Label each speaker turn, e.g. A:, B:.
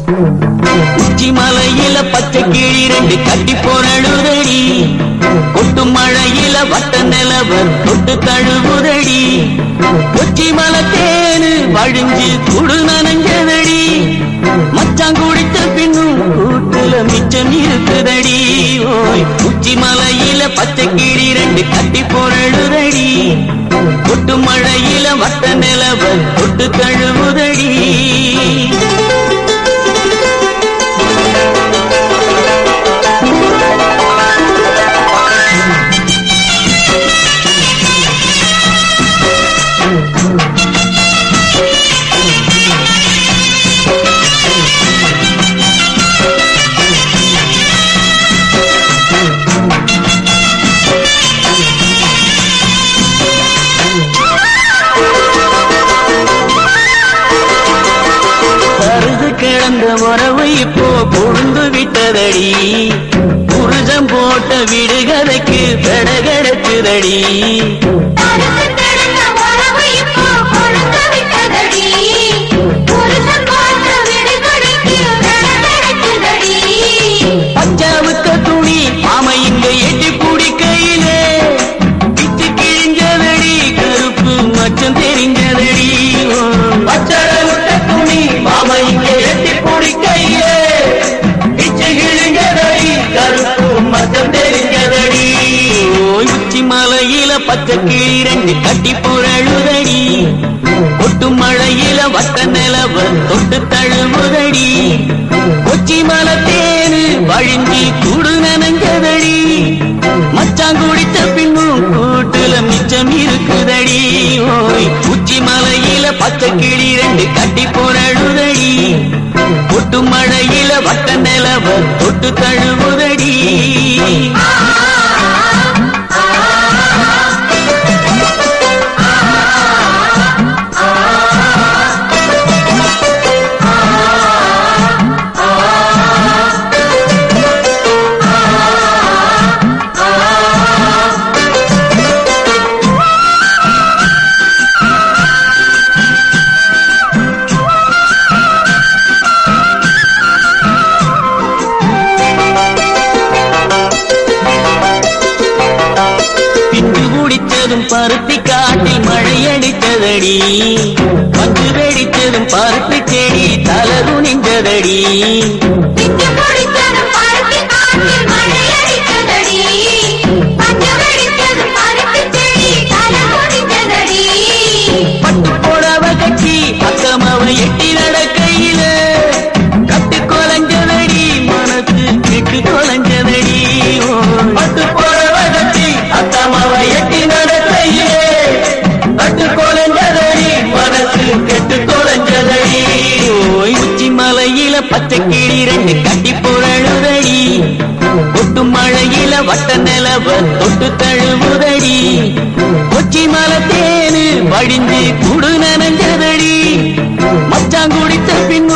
A: உச்சி மலையில பச்சை கிளி ரெண்டு கட்டி போரழுதடி கொட்டு மழையில வட்ட நிலவர் தொட்டு தழுவுதடி உச்சி மலை தேனு வழிஞ்சு குடு நனஞ்சதடி மச்சான் குடித்த பின்னும் கூட்டுல மிச்சம் இருக்குதடி ஓய் உச்சி மலையில பச்சை கிளி ரெண்டு கட்டி போரழுதடி கொட்டு மழையில வட்ட நிலவர் தொட்டு தழுவுதடி கருது கிடந்த உறவு இப்போ கொழுந்து விட்டதடி புருஷம் போட்ட விடுகதைக்கு பெடகெடுக்குதடி
B: தடுத்து கிடந்த உறவு இப்போ கொழுந்து விட்டதடி. புருஷன் போட்ட விடுகதைக்கு விடகிடக்குதடி.
A: பச்சாவுக்க துணி ஆமை இங்க எட்டி பிடிக்கையிலே பிச்சு கிழிஞ்சதடி கருப்பு மச்சம் தெரிஞ்சதடி பச்சாவுக்க துணி ஆமை இங்க எட்டி பிடிக்கையிலே பிச்சு கிழிஞ்சதடி கருப்பு மச்சம் தெரிஞ்சதடி ஓய் உச்சி மலையில பச்சை கிளி ரெண்டு கட்டி புரழுதடி கொட்டு மழையில வட்ட நிலவ தொட்டு தழுவுதடி கொச்சி மலை தேனு வழிஞ்சி கூடு நனஞ்சதடி மச்சான் குடித்த பின்னும் கூட்டுல மிச்சம் இருக்குதடி ஓய் உச்சி மலையில பச்சை கிளி ரெண்டு கட்டி புரழுதடி கொட்டு மழையில வட்ட நிலவ தொட்டு தழுவுதடி பிஞ்சு குடித்ததும் பருத்தி காட்டில் மழை அடித்ததடி பஞ்சு வெடித்ததும் பருத்தி செடி தலை குனிஞ்சதடி
B: பிஞ்சு முடித்ததும் பருத்தி காற்றில் மழை அடித்ததடி. பஞ்சு வெடித்ததும் பருத்தி செடி தலை குனிந்ததடி.
A: பட்டு புடவ கட்சி அக்கமவ எட்டி நடக்கையில கட்டு கொலைஞ்சதடி மனசு கெட்டு தொலைஞ்சதடி ஓ. பட்டு புடவ கட்சி அக்கமவ எட்டி நடக்கையில கட்டு கொலைஞ்சதடி மனசு கெட்டு தொலைஞ்சதடி ஓய் உச்சி மலையில பச்சை கிளி ரெண்டு கட்டி புரழுதடி கொட்டு மழையில வட்ட நிலவ தொட்டு தழுவுதடி கொச்சி மலை தேனு வடிஞ்சு குடு நனஞ்சதடி மச்சான் குடித்த பின்